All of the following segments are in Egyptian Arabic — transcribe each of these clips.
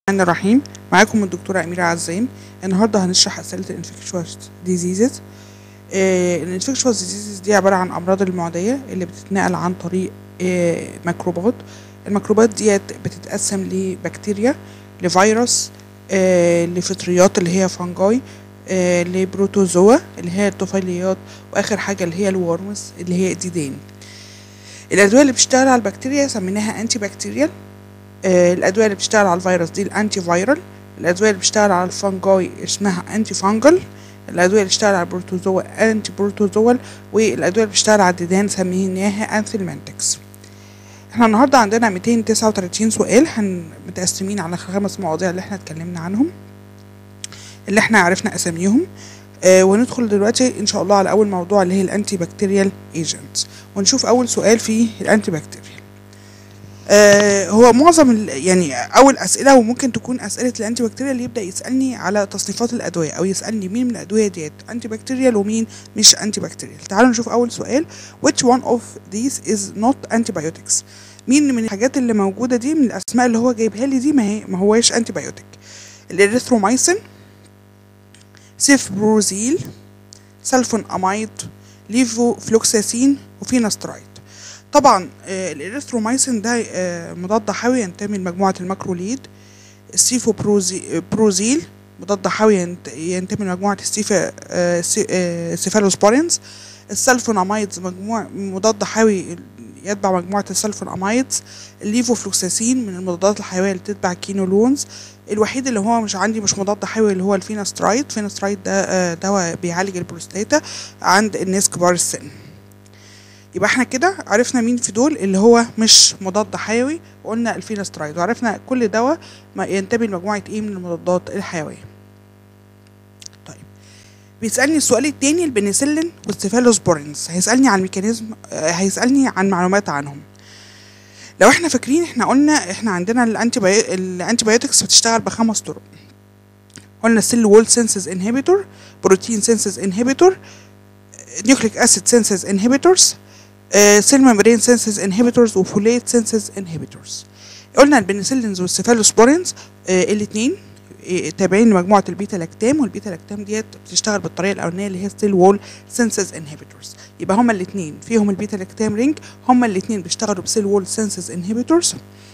الرحمن الرحيم معاكم الدكتورة أميرة عزام النهاردة هنشرح أسئلة الانفكشوس ديزيزز الانفكشوس ديزيزز دي عبارة عن أمراض المعدية اللي بتتنقل عن طريق آه، ميكروبات الميكروبات ديت بتتقسم لبكتيريا لفيروس آه، لفطريات اللي هي فانجاي آه، لبروتوزوا اللي هي الطفيليات وآخر حاجة اللي هي الورمز اللي هي الديدان الأدوية اللي بتشتغل على البكتيريا سميناها أنتي بكتيريال آه، الادويه اللي بتشتغل على الفيروس دي الانتي فايرال الادويه اللي بتشتغل على الفانجاي اسمها انتي فانجل الادويه اللي بتشتغل على البروتوزوا انتي بروتوزوال والادويه اللي بتشتغل على الديدان سميناها انثيلمنتكس احنا النهارده عندنا 239 سؤال هن متقسمين على خمس مواضيع اللي احنا اتكلمنا عنهم اللي احنا عرفنا اساميهم آه وندخل دلوقتي ان شاء الله على اول موضوع اللي هي الانتي بكتيريال ايجنتس ونشوف اول سؤال في الانتي بكتيريال آه هو معظم ال- يعني اول اسئله وممكن تكون اسئله الانتي بكتيريال اللي يبدا يسالني على تصنيفات الادويه او يسالني مين من الادويه ديت انتي بكتيريال ومين مش انتي بكتيريال تعالوا نشوف اول سؤال which one of these is not antibiotics مين من الحاجات اللي موجوده دي من الاسماء اللي هو جايبها لي دي ما هي ما هواش انتي بايوتيك الاريثرومايسين سيفبروزيل سلفون امايد ليفوفلوكساسين وفيناسترايد طبعا آه، الاريثرومايسين ده آه، مضاد حيوي ينتمي لمجموعة الماكروليد السيفوبروزيل مضاد حيوي ينت- ينتمي لمجموعة السيفا آه، سي- آه، سيفالوسبورينز السلفونامايدز مجموعة مضاد حيوي يتبع مجموعة السلفونامايدز الليفوفلوكساسين من المضادات الحيوية اللي تتبع الكينولونز الوحيد اللي هو مش عندي مش مضاد حيوي اللي هو الفيناسترايد الفيناسترايد ده آه، دواء بيعالج البروستاتا عند الناس كبار السن يبقى احنا كده عرفنا مين في دول اللي هو مش مضاد حيوي وقلنا الفيناسترايد وعرفنا كل دواء ما ينتمي لمجموعة ايه من المضادات الحيوية طيب بيسألني السؤال التاني البنسلين والسيفالوسبورينز هيسألني عن الميكانيزم آه، هيسألني عن معلومات عنهم لو احنا فاكرين احنا قلنا احنا عندنا الانتي باي... الانتي بايوتكس بتشتغل بخمس طرق قلنا السيل وول سينسز انهبيتور بروتين سينسز انهبيتور نيوكليك اسيد سينسز انهبيتورز سيل ميمبرين سينسز انهبيتورز وفوليت سينسز انهبيتورز قلنا البنسلينز والسيفالوسبورينز آه الاثنين تابعين لمجموعه البيتا لاكتام والبيتا لاكتام ديت بتشتغل بالطريقه الاولانيه اللي هي ستيل وول سينسز انهبيتورز يبقى هما الاثنين فيهم البيتا لاكتام رينج هما الاثنين بيشتغلوا بسيل وول سينسز انهبيتورز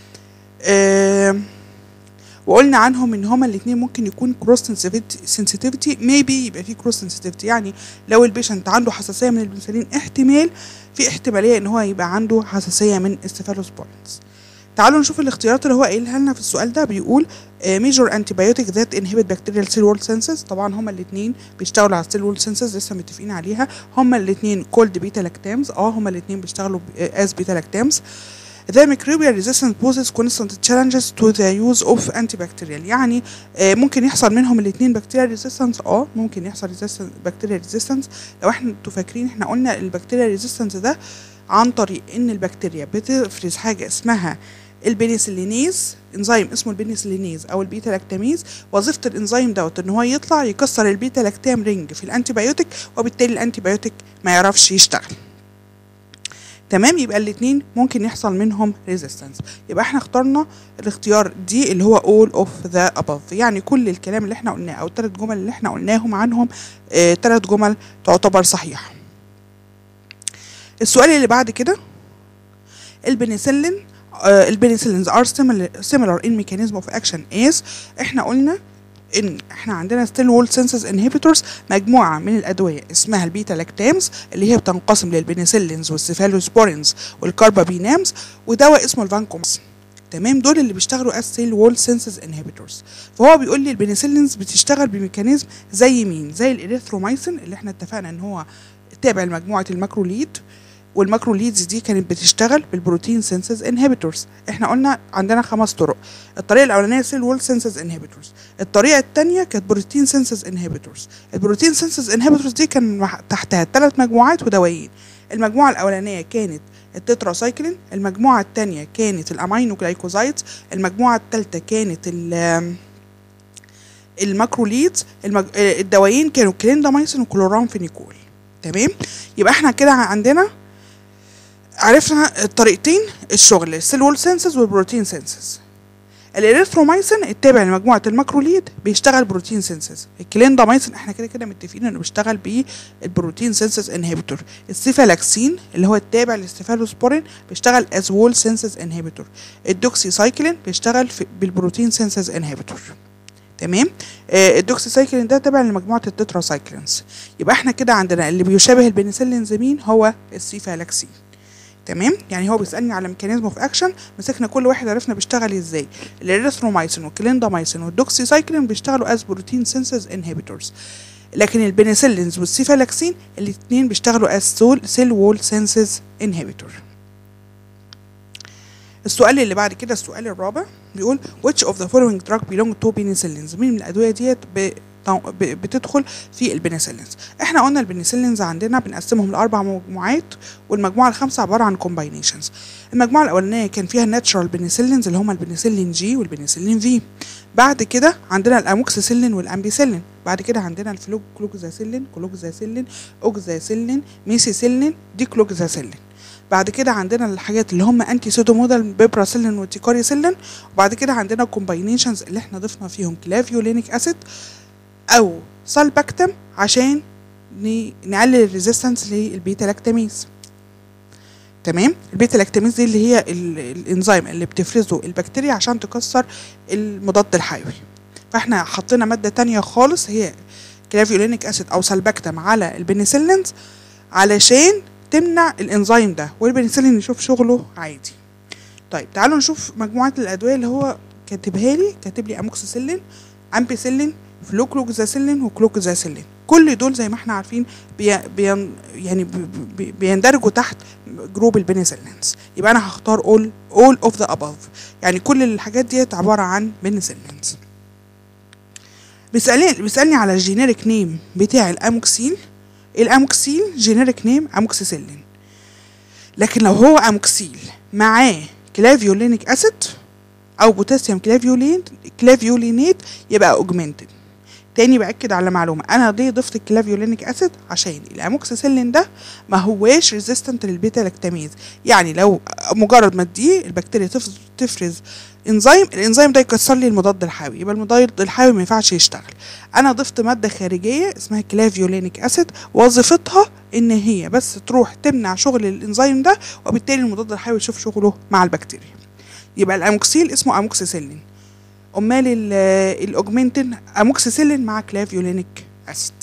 وقلنا عنهم ان هما الاثنين ممكن يكون كروس سنسيتيفيتي ميبي يبقى في كروس سنسيتيفيتي يعني لو البيشنت عنده حساسيه من البنسلين احتمال في احتماليه ان هو يبقى عنده حساسيه من السيفالوسبورينز تعالوا نشوف الاختيارات اللي هو قايلها لنا في السؤال ده بيقول ميجور انتيبيوتيك ذات انهبت بكتيريال سيل وول سينسز طبعا هما الاثنين بيشتغلوا على السيل وول سينسز لسه متفقين عليها هما الاثنين كولد بيتا لاكتامز اه هما الاثنين بيشتغلوا از بيتا لاكتامز The microbial resistance poses constant challenges to the use of antibacterial يعني آه، ممكن يحصل منهم الاثنين بكتيريا resistance اه ممكن يحصل resistance بكتيريا resistance لو احنا انتوا فاكرين احنا قلنا البكتيريا resistance ده عن طريق ان البكتيريا بتفرز حاجه اسمها البنسلينيز انزيم اسمه البنسلينيز او البيتا لاكتاميز وظيفه الانزيم دوت ان هو يطلع يكسر البيتا لاكتام رينج في الانتيبيوتيك وبالتالي الانتيبيوتيك ما يعرفش يشتغل تمام يبقى الاثنين ممكن يحصل منهم ريزيستنس يبقى احنا اخترنا الاختيار دي اللي هو all of the above يعني كل الكلام اللي احنا قلناه او الثلاث جمل اللي احنا قلناهم عنهم اه ثلاث جمل تعتبر صحيحه السؤال اللي بعد كده البنسلين آه البنسلينز are similar, similar in mechanism of action as احنا قلنا ان احنا عندنا ستيل وول سينسز انهبيتورز مجموعه من الادويه اسمها البيتا لاكتامز اللي هي بتنقسم للبنسلينز والسيفالوسبورينز والكاربابينامز ودواء اسمه الفانكومس تمام دول اللي بيشتغلوا از سيل وول سينسز انهبيتورز فهو بيقول لي البنسلينز بتشتغل بميكانيزم زي مين زي الاريثرومايسين اللي احنا اتفقنا ان هو تابع لمجموعه الماكروليد والماكروليدز دي كانت بتشتغل بالبروتين سينسز انهبيتورز احنا قلنا عندنا خمس طرق الطريقه الاولانيه سيل وول سينسز انهبيتورز الطريقه الثانيه كانت بروتين سينسز انهبيتورز البروتين سينسز انهبيتورز دي كان مح- تحتها ثلاث مجموعات ودوايين المجموعه الاولانيه كانت التتراسايكلين المجموعه الثانيه كانت الامينو جلايكوزايدز المجموعه الثالثه كانت ال الماكروليدز المج... آه، الدوايين كانوا كليندامايسين وكلورامفينيكول تمام يبقى احنا كده عندنا عرفنا الطريقتين الشغل السيل وول سينسز والبروتين سينسز الاريثرومايسين التابع لمجموعه الماكروليد بيشتغل بروتين سينسز الكليندامايسين احنا كده كده متفقين انه بيشتغل بالبروتين سينسز انهبيتور السيفالاكسين اللي هو التابع للسيفالوسبورين بيشتغل از وول سينسز انهبيتور الدوكسيسايكلين بيشتغل في بالبروتين سينسز انهبيتور تمام آه الدوكسيسايكلين ده تابع لمجموعه التتراسايكلينز يبقى احنا كده عندنا اللي بيشابه البنسلين مين هو السيفالاكسين تمام يعني هو بيسالني على ميكانيزم اوف اكشن مسكنا كل واحد عرفنا بيشتغل ازاي الاريثرومايسين والكليندامايسين والدوكسيسايكلين بيشتغلوا از بروتين سينسز انهبيتورز لكن البنسلينز والسيفالاكسين الاثنين بيشتغلوا از سول سيل وول سينسز انهبيتور السؤال اللي بعد كده السؤال الرابع بيقول which of the following drug belong to penicillins مين من الادويه ديت بتدخل في البنسلينز احنا قلنا البنسلينز عندنا بنقسمهم لاربع مجموعات والمجموعه الخامسه عباره عن كومباينيشنز المجموعه الاولانيه كان فيها الناتشرال بنسلينز اللي هما البنسلين جي والبنسلين في بعد كده عندنا الاموكسيسيلين والامبيسيلين بعد كده عندنا الفلوكلوكزاسيلين كلوكزاسيلين اوكزاسيلين ميسيسيلين ديكلوكزاسيلين بعد كده عندنا الحاجات اللي هم انتي سودومودال بيبراسيلين وتيكوريسيلين وبعد كده عندنا كومباينيشنز اللي احنا ضفنا فيهم كلافيولينيك اسيد او سالباكتم عشان نقلل الريزيستنس للبيتا لاكتاميز تمام البيتا لاكتاميز دي اللي هي الانزيم اللي بتفرزه البكتيريا عشان تكسر المضاد الحيوي فاحنا حطينا ماده تانية خالص هي كلافيولينيك اسيد او سالباكتم على البنسلينز علشان تمنع الانزيم ده والبنسلين يشوف شغله عادي طيب تعالوا نشوف مجموعه الادويه اللي هو كاتبها لي كاتب لي اموكسيسيلين امبيسيلين فلوكلوكزاسيلين وكلوكزاسيلين كل دول زي ما احنا عارفين بي بي يعني بي بيندرجوا تحت جروب البنسلينز يبقى انا هختار all all of the above يعني كل الحاجات ديت عباره عن بنسلينز بيسالني بيسالني على الجينيريك نيم بتاع الاموكسيل الاموكسيل جينيريك نيم اموكسيسيلين لكن لو هو اموكسيل معاه كلافيولينيك اسيد او بوتاسيوم كلافيولين كلافيولينيت يبقى اوجمنتد تاني باكد على معلومه انا ليه ضفت الكلافيولينيك اسيد عشان الاموكسيسيلين ده ما هواش ريزيستنت للبيتا لاكتاميز يعني لو مجرد ما تديه البكتيريا تفرز انزيم الانزيم ده يكسر لي المضاد الحيوي يبقى المضاد الحيوي ما ينفعش يشتغل انا ضفت ماده خارجيه اسمها كلافيولينيك اسيد وظيفتها ان هي بس تروح تمنع شغل الانزيم ده وبالتالي المضاد الحيوي يشوف شغله مع البكتيريا يبقى الاموكسيل اسمه اموكسيسيلين امال الاوجمنتين اموكسيسيلين مع كلافيولينيك اسيد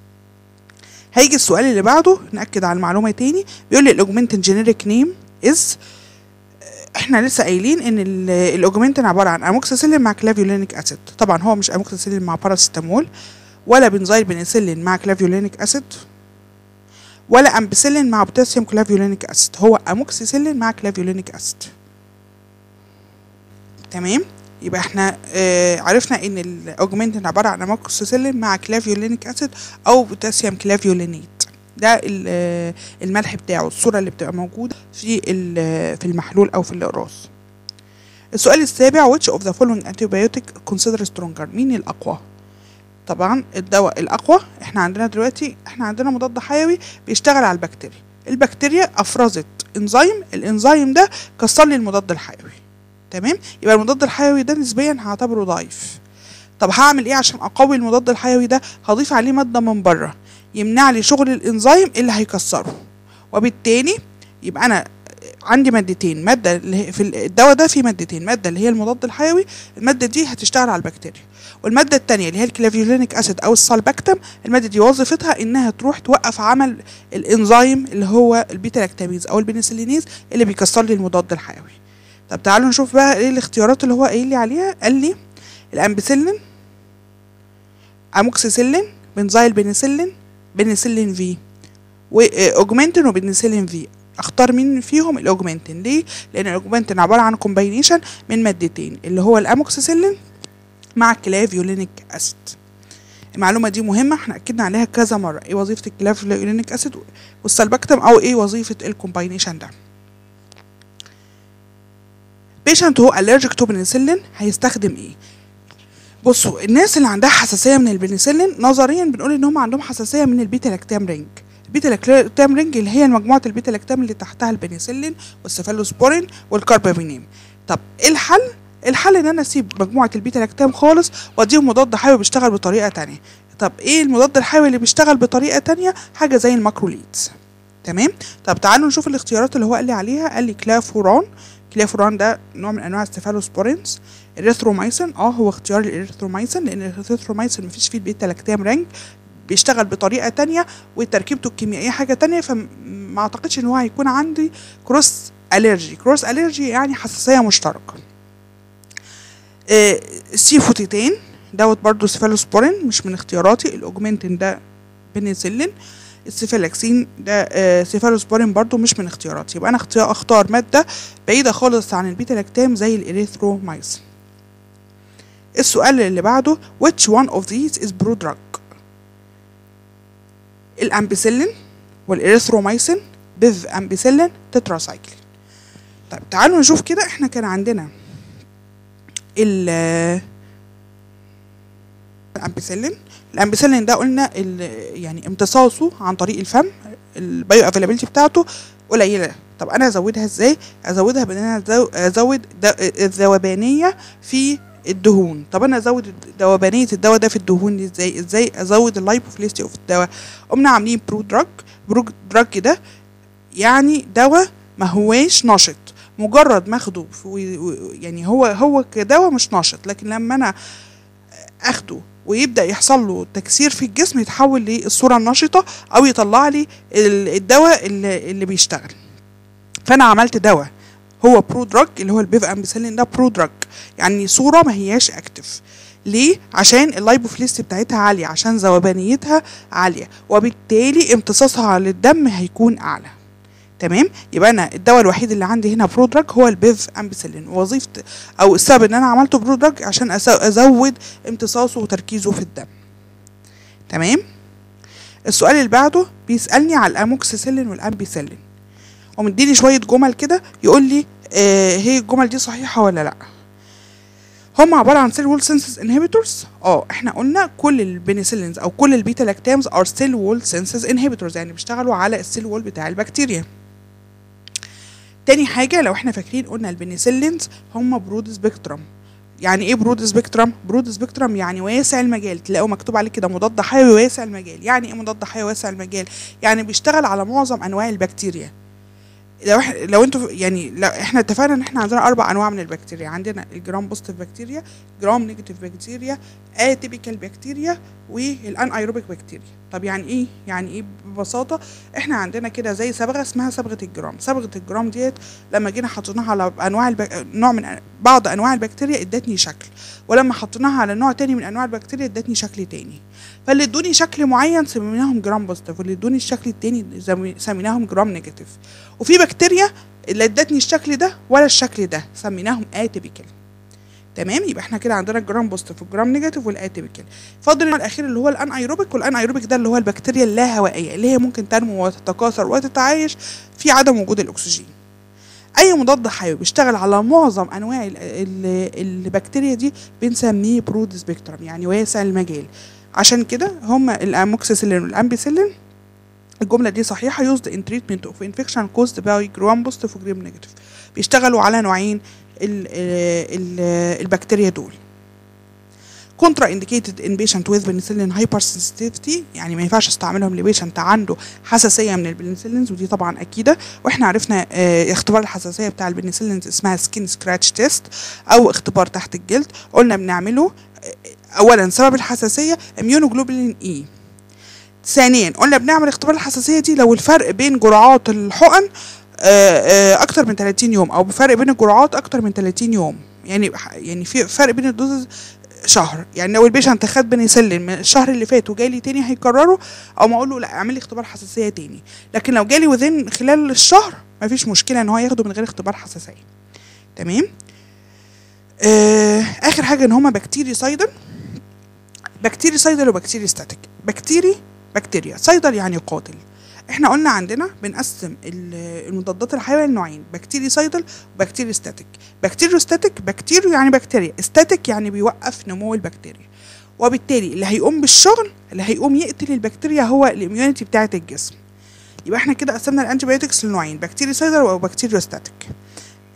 هيجي السؤال اللي بعده ناكد على المعلومه تاني بيقول لي الاوجمنتين جينيريك نيم از احنا لسه قايلين ان الاوجمنتين عباره عن اموكسيسيلين مع كلافيولينيك اسيد طبعا هو مش اموكسيسيلين مع باراستامول ولا بنزايل بنسلين مع كلافيولينيك اسيد ولا امبسيلين مع بوتاسيوم كلافيولينيك اسيد هو اموكسيسيلين مع كلافيولينيك اسيد تمام يبقى احنا اه عرفنا ان الاوجمنتين عباره عن اموكسيسيلين مع كلافيولينيك اسيد او بوتاسيوم كلافيولينيت ده الملح بتاعه الصورة اللي بتبقى موجودة في في المحلول أو في الأقراص السؤال السابع which of the following antibiotic consider stronger مين الأقوى طبعا الدواء الأقوى احنا عندنا دلوقتي احنا عندنا مضاد حيوي بيشتغل على البكتيريا البكتيريا أفرزت انزيم الانزيم ده كسر لي المضاد الحيوي تمام يبقى المضاد الحيوي ده نسبيا هعتبره ضعيف طب هعمل ايه عشان اقوي المضاد الحيوي ده هضيف عليه ماده من بره يمنع لي شغل الانزيم اللي هيكسره وبالتالي يبقى انا عندي مادتين ماده اللي هي في الدواء ده في مادتين ماده اللي هي المضاد الحيوي الماده دي هتشتغل على البكتيريا والماده الثانيه اللي هي الكلافيولينيك اسيد او السالباكتم الماده دي وظيفتها انها تروح توقف عمل الانزيم اللي هو البيتا لاكتاميز او البنسلينيز اللي بيكسر لي المضاد الحيوي طب تعالوا نشوف بقى ايه الاختيارات اللي هو قايل لي عليها قال لي الامبسيلين اموكسيسيلين بنزايل بنسلين بنسلين في واوجمنتين وبنسلين في اختار مين فيهم الاوجمنتين ليه لان الاوجمنتين عباره عن كومباينيشن من مادتين اللي هو الاموكسيسيلين مع الكلافيولينيك اسيد المعلومه دي مهمه احنا اكدنا عليها كذا مره ايه وظيفه الكلافيولينيك اسيد والسلبكتم او ايه وظيفه الكومباينيشن ده بيشنت هو allergic to penicillin هيستخدم ايه بصوا الناس اللي عندها حساسيه من البنسلين نظريا بنقول ان هم عندهم حساسيه من البيتا لاكتام رينج البيتا لاكتام رينج اللي هي مجموعه البيتا لاكتام اللي تحتها البنسلين والسيفالوسبورين والكاربامينيم طب ايه الحل الحل ان انا اسيب مجموعه البيتا لاكتام خالص واديهم مضاد حيوي بيشتغل بطريقه تانية طب ايه المضاد الحيوي اللي بيشتغل بطريقه تانية حاجه زي الماكروليدز تمام طب تعالوا نشوف الاختيارات اللي هو قال لي عليها قال لي كلافوران كلافوران ده نوع من انواع السيفالوسبورينز الريثرومايسين اه هو اختيار الاريثرومايسين لان الاريثرومايسين مفيش فيه البيتا لاكتام رانج بيشتغل بطريقه تانية وتركيبته الكيميائيه حاجه تانية فما اعتقدش ان هو هيكون عندي كروس الرجي كروس الرجي يعني حساسيه مشتركه آه السيفوتيتين دوت برضو سيفالوسبورين مش من اختياراتي الاوجمنتين ده بنسلين السيفالاكسين ده آه سيفالوسبورين برضو مش من اختياراتي يبقى انا اختيار اختار ماده بعيده خالص عن البيتا لاكتام زي الاريثرومايسين السؤال اللي بعده which one of these is prodrug الامبيسيلين والاريثرومايسين بيف امبيسيلين تتراسايكلين طيب تعالوا نشوف كده احنا كان عندنا ال الامبيسيلين الامبيسيلين ده قلنا يعني امتصاصه عن طريق الفم البايو افيلابيلتي بتاعته قليله طب انا ازودها ازاي ازودها بان انا ازود الذوبانيه في الدهون طب انا ازود ذوبانيه الدواء ده في الدهون دي ازاي ازاي ازود اللايبوفيليستي اوف الدواء قمنا عاملين برو دراج برو دراج ده يعني دواء ما هواش نشط مجرد ما اخده يعني هو هو كدواء مش نشط لكن لما انا اخده ويبدا يحصل له تكسير في الجسم يتحول للصوره النشطه او يطلع لي الدواء اللي, اللي بيشتغل فانا عملت دواء هو برو دراج اللي هو البيف امبيسيلين ده برو دراج يعني صوره ما هياش اكتف ليه عشان اللايبوفليست بتاعتها عاليه عشان ذوبانيتها عاليه وبالتالي امتصاصها للدم هيكون اعلى تمام يبقى انا الدواء الوحيد اللي عندي هنا برو دراج هو البيف امبيسيلين وظيفه او السبب ان انا عملته برو دراج عشان ازود امتصاصه وتركيزه في الدم تمام السؤال اللي بعده بيسالني على الاموكسيسيلين والامبيسيلين ومديني شويه جمل كده يقول لي آه هي الجمل دي صحيحه ولا لا هم عباره عن سيل وول سينسز انهبيتورز اه احنا قلنا كل البنسلينز او كل البيتا لاكتامز ار سيل وول سينسز انهبيتورز يعني بيشتغلوا على السيل وول بتاع البكتيريا تاني حاجه لو احنا فاكرين قلنا البنسلينز هم برود سبيكترم يعني ايه برود سبيكترم برود سبيكترم يعني واسع المجال تلاقوا مكتوب عليه كده مضاد حيوي واسع المجال يعني ايه مضاد حيوي واسع المجال يعني بيشتغل على معظم انواع البكتيريا لو احنا لو انتوا يعني لو احنا اتفقنا ان احنا عندنا اربع انواع من البكتيريا عندنا الجرام بوزيتيف بكتيريا جرام نيجاتيف بكتيريا اتيبيكال بكتيريا والان ايروبيك بكتيريا طب يعني ايه يعني ايه ببساطه احنا عندنا كده زي صبغه اسمها صبغه الجرام صبغه الجرام ديت لما جينا حطيناها على انواع البك... نوع من بعض انواع البكتيريا ادتني شكل ولما حطيناها على نوع تاني من انواع البكتيريا ادتني شكل تاني فاللي ادوني شكل معين سميناهم جرام بوزيتيف واللي ادوني الشكل التاني سميناهم جرام نيجاتيف وفي بكتيريا اللي ادتني الشكل ده ولا الشكل ده سميناهم اتيبيكال تمام يبقى احنا كده عندنا الجرام بوزيتيف والجرام نيجاتيف والاتيبيكال فاضل النوع الاخير اللي هو الان ايروبيك والان ايروبيك ده اللي هو البكتيريا اللا هوائيه اللي هي ممكن تنمو وتتكاثر وتتعايش في عدم وجود الاكسجين اي مضاد حيوي بيشتغل على معظم انواع ال ال البكتيريا دي بنسميه برود سبيكترم يعني واسع المجال عشان كده هما الاموكسيسيلين والامبيسيلين الجملة دي صحيحة used in treatment of infection caused by gram positive و gram negative بيشتغلوا على نوعين ال ال البكتيريا دول contra indicated in patient with penicillin hypersensitivity يعني ما ينفعش استعملهم لبيشنت عنده حساسيه من البنسلينز ودي طبعا اكيده واحنا عرفنا اه اختبار الحساسيه بتاع البنسلينز اسمها سكين سكراتش تيست او اختبار تحت الجلد قلنا بنعمله اولا سبب الحساسيه اميونوجلوبولين اي ثانيا قلنا بنعمل اختبار الحساسيه دي لو الفرق بين جرعات الحقن اكتر من 30 يوم او بفرق بين الجرعات اكتر من 30 يوم يعني يعني في فرق بين الدوز شهر يعني لو البيشنت خد بنسلين من الشهر اللي فات وجالي تاني هيكرره او ما اقول له لا اعمل لي اختبار حساسيه تاني لكن لو جالي وذين خلال الشهر مفيش مشكله ان هو ياخده من غير اختبار حساسيه تمام آه اخر حاجه ان هما بكتيري سايدر بكتيري سايدر وبكتيري ستاتيك بكتيري بكتيريا سايدر يعني قاتل احنا قلنا عندنا بنقسم المضادات الحيويه لنوعين بكتيري سايدل وبكتيري ستاتيك بكتيريو ستاتيك بكتيريو يعني بكتيريا ستاتيك يعني بيوقف نمو البكتيريا وبالتالي اللي هيقوم بالشغل اللي هيقوم يقتل البكتيريا هو الاميونيتي بتاعه الجسم يبقى احنا كده قسمنا الانتيبيوتكس لنوعين بكتيري سايدر وبكتيريو ستاتيك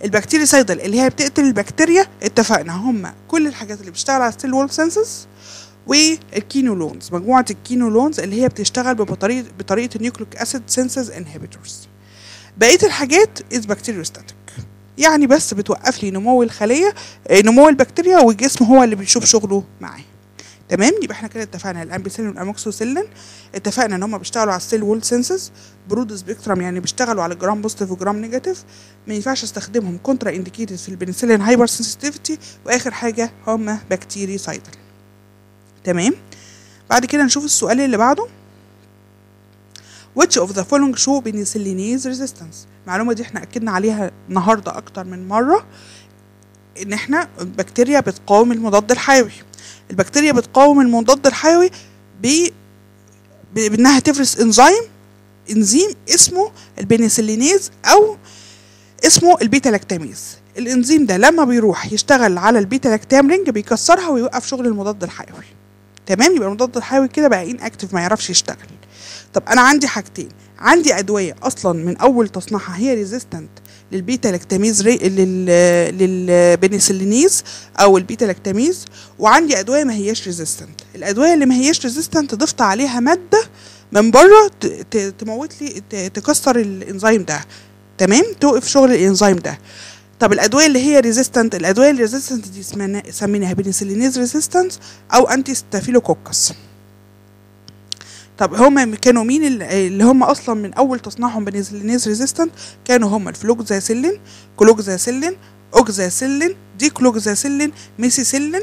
البكتيريسايدل اللي هي بتقتل البكتيريا اتفقنا هم كل الحاجات اللي بتشتغل على السيل وول سنسز والكينولونز مجموعه الكينولونز اللي هي بتشتغل بطريقه بطريقه النيوكليك اسيد سينسز انهبيتورز بقيه الحاجات از بكتيريوستاتيك يعني بس بتوقف لي نمو الخليه آه، نمو البكتيريا والجسم هو اللي بيشوف شغله معاه تمام يبقى احنا كده اتفقنا الامبيسيلين والاموكسوسيلين اتفقنا ان هم بيشتغلوا على السيل وول سينسز برود سبيكترم يعني بيشتغلوا على جرام بوزيتيف وجرام نيجاتيف ما ينفعش استخدمهم كونترا انديكيتد في البنسلين هايبر سنسيتيفيتي واخر حاجه هم بكتيري سايدل تمام بعد كده نشوف السؤال اللي بعده which of the following show penicillinase resistance المعلومه دي احنا اكدنا عليها النهارده اكتر من مره ان احنا البكتيريا بتقاوم المضاد الحيوي البكتيريا بتقاوم المضاد الحيوي ب ب- بانها تفرز انزيم انزيم اسمه البنسلينيز او اسمه البيتا لاكتاميز الانزيم ده لما بيروح يشتغل على البيتا لاكتام رينج بيكسرها ويوقف شغل المضاد الحيوي تمام يبقى المضاد الحيوي كده بقى ان اكتف ما يعرفش يشتغل طب انا عندي حاجتين عندي ادويه اصلا من اول تصنيعها هي ريزيستنت للبيتا لاكتاميز ري... لل... للبنسلينيز او البيتا لاكتاميز وعندي ادويه ما هياش ريزيستنت الادويه اللي ما هياش ريزيستنت ضفت عليها ماده من بره ت... ت... تموت لي ت... تكسر الانزيم ده تمام توقف شغل الانزيم ده طب الادويه اللي هي ريزيستنت الادويه اللي ريزيستنت دي اسمنا سميناها بنسلينيز ريزيستنس او انتي ستافيلوكوكس طب هما كانوا مين اللي اللي هم اصلا من اول تصنيعهم بنسلينيز ريزيستنت كانوا هم الفلوكزاسيلين كلوكزاسيلين اوكزاسيلين ديكلوكزاسيلين ميسيسيلين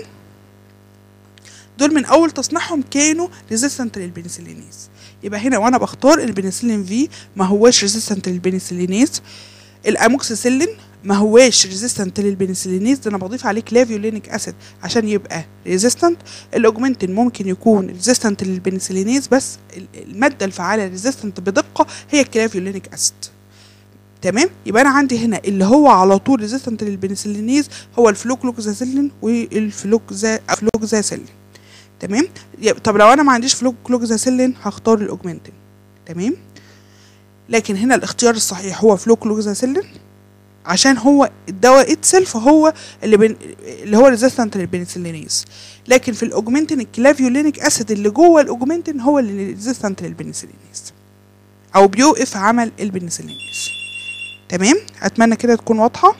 دول من اول تصنيعهم كانوا ريزيستنت للبنسلينيز يبقى هنا وانا بختار البنسلين في ما هواش ريزيستنت للبنسلينيز الاموكسيسيلين ما هواش ريزيستنت للبنسلينيز ده انا بضيف عليه كلافيولينيك اسيد عشان يبقى ريزيستنت الاوجمنتين ممكن يكون ريزيستنت للبنسلينيز بس ال- الماده الفعاله ريزيستنت بدقه هي الكلافيولينيك اسيد تمام يبقى انا عندي هنا اللي هو على طول ريزيستنت للبنسلينيز هو الفلوكلوكزاسيلين والفلوكزاسيلين تمام يب- طب لو انا ما عنديش فلوكلوكزاسيلين هختار الاوجمنتين تمام لكن هنا الاختيار الصحيح هو فلوكلوكزاسيلين عشان هو الدواء اتسلف هو اللي بن... اللي هو ريزيستنت للبنسلينيز لكن في الاوجمنتين الكلافيولينيك اسيد اللي جوه الاوجمنتين هو اللي ريزيستنت للبنسلينيز او بيوقف عمل البنسلينيز تمام اتمنى كده تكون واضحه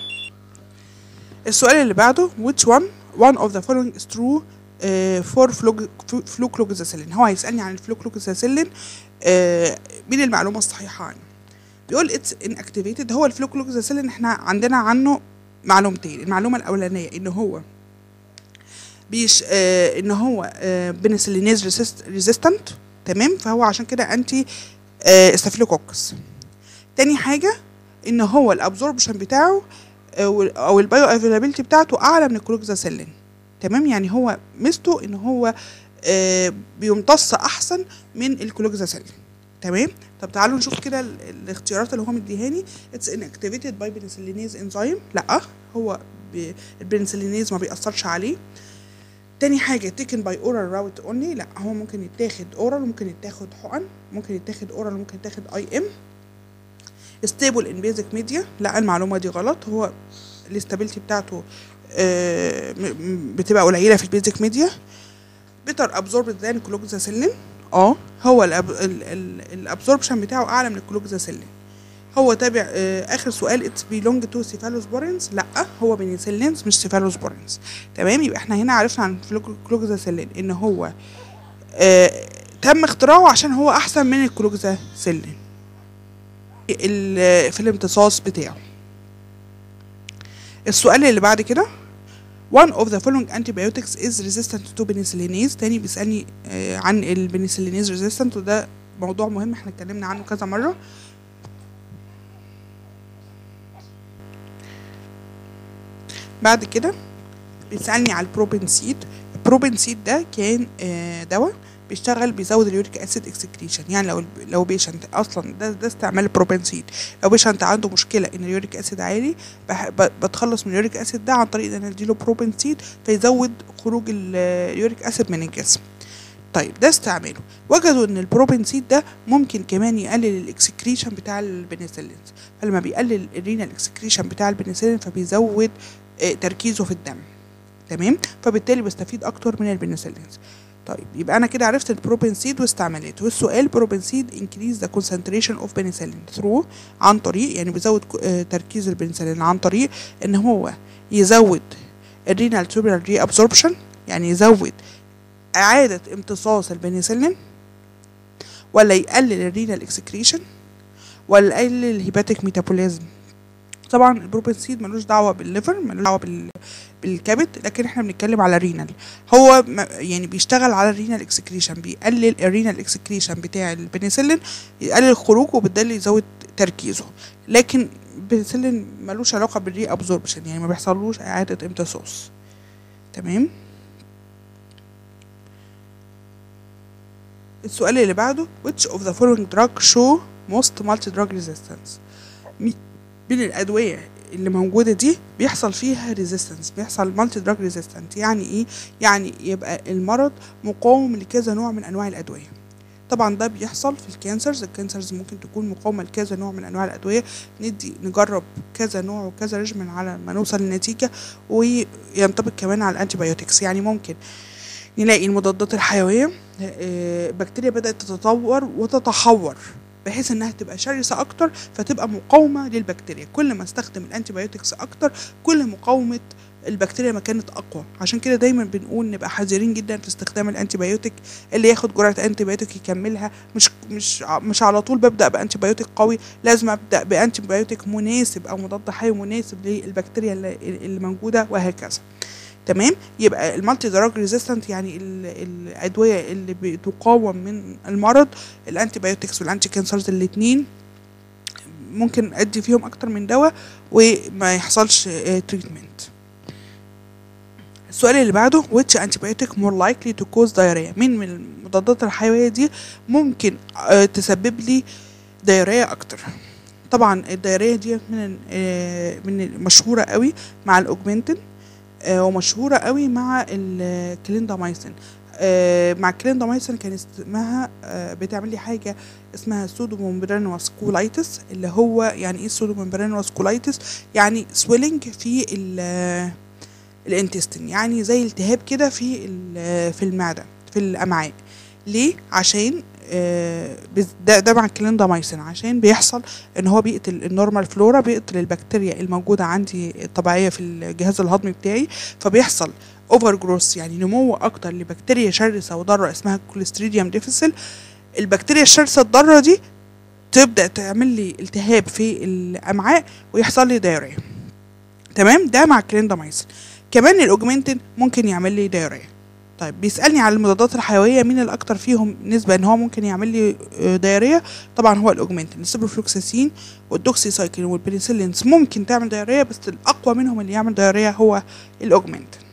السؤال اللي بعده which one one of the following is true uh, for فلوكلوكزاسيلين هو هيسالني عن الفلوكلوكزاسيلين uh, مين المعلومه الصحيحه عنه بيقول اتس ان اكتيفيتد هو الفلوكلوكزاسيلين احنا عندنا عنه معلومتين المعلومه الاولانيه ان هو بيش آه ان هو آه بنسلينيز ريزيستنت تمام فهو عشان كده انتي آه استافيلوكوكس تاني حاجه ان هو الابزوربشن بتاعه آه وال- او البايو افيلابيلتي بتاعته اعلى من الكلوكزاسيلين تمام يعني هو ميزته ان هو آه بيمتص احسن من الكلوكزاسيلين تمام طب تعالوا نشوف كده ال- الاختيارات اللي هو مديهاني اتس انكتيفيتد باي بنسلينيز انزيم لا هو ب- البنسلينيز ما بيأثرش عليه تاني حاجة تيكن باي اورال راوت اونلي لا هو ممكن يتاخد اورال ممكن يتاخد حقن ممكن يتاخد اورال ممكن يتاخد اي ام ستيبل ان بيزك ميديا لا المعلومة دي غلط هو الاستابيلتي بتاعته آه، م- م- بتبقى قليلة في البيزك ميديا بيتر ابزوربد ذان كلوكزاسيلين اه هو الابزوربشن بتاعه اعلى من الكلوكزاسيلين هو تابع آه اخر سؤال اتس بيلونج تو سيفالوسبورينز لا هو بنسلينز مش سيفالوسبورينز تمام يبقى احنا هنا عرفنا عن الكلوكزاسيلين ان هو آه تم اختراعه عشان هو احسن من الكلوكزاسيلين ال- في الامتصاص بتاعه السؤال اللي بعد كده One of the following antibiotics is resistant to penicillinase تاني بيسألني آه، عن البنسلينيز resistant وده موضوع مهم احنا اتكلمنا عنه كذا مرة بعد كده بيسألني على البروبنسيد البروبنسيد ده كان آه، دواء بيشتغل بيزود اليوريك اسيد اكسكريشن يعني لو لو بيشنت اصلا ده ده استعمال البروبنسيد لو بيشنت عنده مشكله ان اليوريك اسيد عالي بح- ب- بتخلص من اليوريك اسيد ده عن طريق ان انا اديله بروبنسيد فيزود خروج ال- اليوريك اسيد من الجسم طيب ده استعماله وجدوا ان البروبنسيد ده ممكن كمان يقلل الاكسكريشن بتاع البنسلين فلما بيقلل الرينال اكسكريشن بتاع البنسلين فبيزود آه، تركيزه في الدم تمام فبالتالي بستفيد اكتر من البنسلين طيب يبقى انا كده عرفت البروبنسيد واستعمالاته والسؤال بروبنسيد increase the concentration of penicillin through عن طريق يعني بيزود ك- آه، تركيز البنسلين عن طريق ان هو يزود الرينال tubular reabsorption يعني يزود إعادة امتصاص البنسلين ولا يقلل الرينال اكسكريشن ولا يقلل الهيباتيك ميتابوليزم طبعا البروبنسيد ملوش دعوه بالليفر ملوش دعوه بال... بالكبد لكن احنا بنتكلم على رينال هو م- يعني بيشتغل على الرينال اكسكريشن بيقلل الرينال اكسكريشن بتاع البنسلين يقلل الخروج وبالتالي يزود تركيزه لكن البنسلين ملوش علاقه بالري ابزوربشن يعني ما بيحصلوش اعاده امتصاص تمام السؤال اللي بعده which of the following drug show most multi drug resistance مي- من الأدوية اللي موجودة دي بيحصل فيها resistance بيحصل multi drug resistant يعني ايه يعني يبقى المرض مقاوم لكذا نوع من أنواع الأدوية طبعا ده بيحصل في الكانسرز الكانسرز ممكن تكون مقاومة لكذا نوع من أنواع الأدوية ندي نجرب كذا نوع وكذا ريجمن على ما نوصل لنتيجة وينطبق كمان على الانتيبيوتكس يعني ممكن نلاقي المضادات الحيوية آه، بكتيريا بدأت تتطور وتتحور بحيث انها تبقى شرسة اكتر فتبقى مقاومة للبكتيريا كل ما استخدم الانتيبيوتكس اكتر كل مقاومة البكتيريا ما كانت اقوى عشان كده دايما بنقول نبقى حذرين جدا في استخدام الانتيبيوتك اللي ياخد جرعة انتيبيوتك يكملها مش مش ع- مش على طول ببدأ بانتيبيوتك قوي لازم ابدأ بانتيبيوتك مناسب او مضاد حيوي مناسب للبكتيريا اللي, اللي موجودة وهكذا تمام يبقى المالتي دراج ريزيستنت يعني ال- الادويه اللي بتقاوم من المرض الانتي بايوتكس والانتي كانسرز الاثنين ممكن ادي فيهم اكتر من دواء وما يحصلش تريتمنت السؤال اللي بعده which antibiotic more likely to cause diarrhea مين من المضادات الحيوية دي ممكن آه، تسبب لي ديارية اكتر طبعا الديارية دي من آه، من المشهورة قوي مع الاوجمنتين آه، ومشهورة قوي مع الكليندامايسين آه، مع الكليندامايسين كان اسمها آه، بتعمل لي حاجة اسمها سودوممبرانوس كولايتس اللي هو يعني ايه سودوممبرانوس كولايتس يعني سويلنج في ال الانتستين يعني زي التهاب كده في ال- في المعدة في الأمعاء ليه عشان آه، بز- ده ده مع الكليندامايسين عشان بيحصل ان هو بيقتل النورمال فلورا بيقتل البكتيريا الموجوده عندي الطبيعيه في الجهاز الهضمي بتاعي فبيحصل اوفر جروس يعني نمو اكتر لبكتيريا شرسه وضاره اسمها كوليستريديوم ديفيسل البكتيريا الشرسه الضاره دي تبدا تعمل لي التهاب في الامعاء ويحصل لي دايريا تمام ده مع الكليندامايسين كمان الاوجمنتين ممكن يعمل لي دايريا طيب بيسالني على المضادات الحيويه مين الاكتر فيهم نسبه ان هو ممكن يعمل لي آه، دايريا طبعا هو الاوجمنتين السيبروفلوكساسين والدوكسيسايكلين والبنسلينز ممكن تعمل دايريا بس الاقوى منهم اللي يعمل دايريا هو الاوجمنتين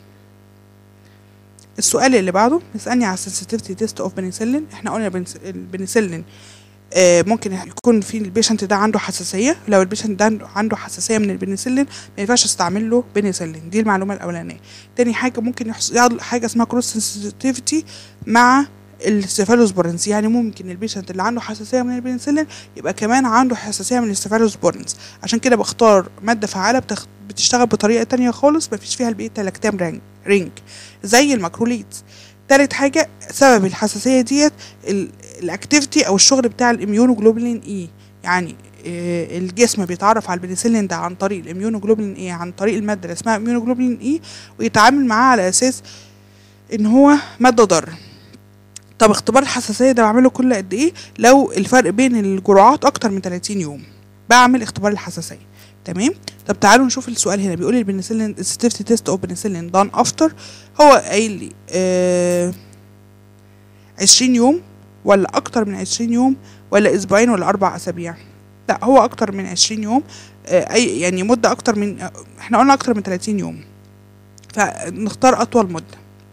السؤال اللي بعده بيسالني على السنسيتيفيتي تيست اوف بنسلين احنا قلنا البنس- البنسلين آه، ممكن يكون في البيشنت ده عنده حساسيه لو البيشنت ده عنده- عنده حساسيه من البنسلين ما ينفعش استعمل له بنسلين دي المعلومه الاولانيه تاني حاجه ممكن يحصل حاجه اسمها كروس سنسيتيفيتي مع السيفالوسبورنز يعني ممكن البيشنت اللي عنده حساسيه من البنسلين يبقى كمان عنده حساسيه من السيفالوسبورنز عشان كده بختار ماده فعاله بتخ... بتشتغل بطريقه تانية خالص مفيش فيها البيتا لاكتام رينج رينج زي الماكروليدز تالت حاجة سبب الحساسية ديت ال- الاكتيفيتي او الشغل بتاع الاميونوجلوبولين اي يعني آه، الجسم بيتعرف على البنسلين ده عن طريق الاميونوجلوبولين اي عن طريق المادة اللي اسمها اميونوجلوبولين اي ويتعامل معاه على اساس ان هو مادة ضارة طب اختبار الحساسية ده بعمله كل قد ايه لو الفرق بين الجرعات اكتر من 30 يوم بعمل اختبار الحساسية تمام طب تعالوا نشوف السؤال هنا بيقول لي البنسلين sensitivity تيست اوف بنسلين دان افتر هو قايل لي آه 20 يوم ولا اكتر من 20 يوم ولا اسبوعين ولا اربع اسابيع لا هو اكتر من 20 يوم آه اي يعني مده اكتر من آه، احنا قلنا اكتر من 30 يوم فنختار اطول مده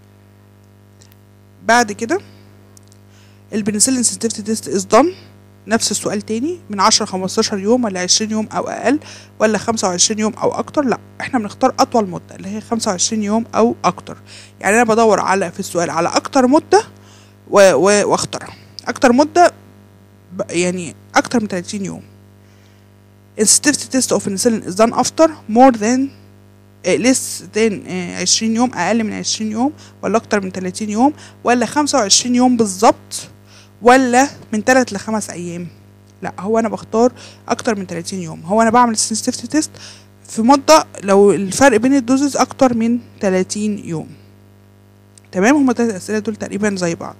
بعد كده البنسلين sensitivity تيست از done نفس السؤال تاني من 10 ل 15 يوم ولا 20 يوم او اقل ولا 25 يوم او اكتر لا احنا بنختار اطول مده اللي هي 25 يوم او اكتر يعني انا بدور على في السؤال على اكتر مده و- و- واختار اكتر مده ب- يعني اكتر من 30 يوم sensitivity test of penicillin is done after more than آه، less than آه، 20 يوم اقل من 20 يوم ولا اكتر من 30 يوم ولا 25 يوم بالظبط ولا من 3 ل 5 ايام لا هو انا بختار اكتر من 30 يوم هو انا بعمل sensitivity تيست في مده لو الفرق بين الدوزز اكتر من 30 يوم تمام هما التلات اسئله دول تقريبا زي بعض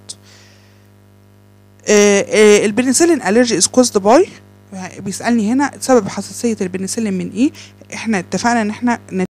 آه، آه، البنسلين الرجي از كوزد باي بيسالني هنا سبب حساسيه البنسلين من ايه احنا اتفقنا ان احنا نت-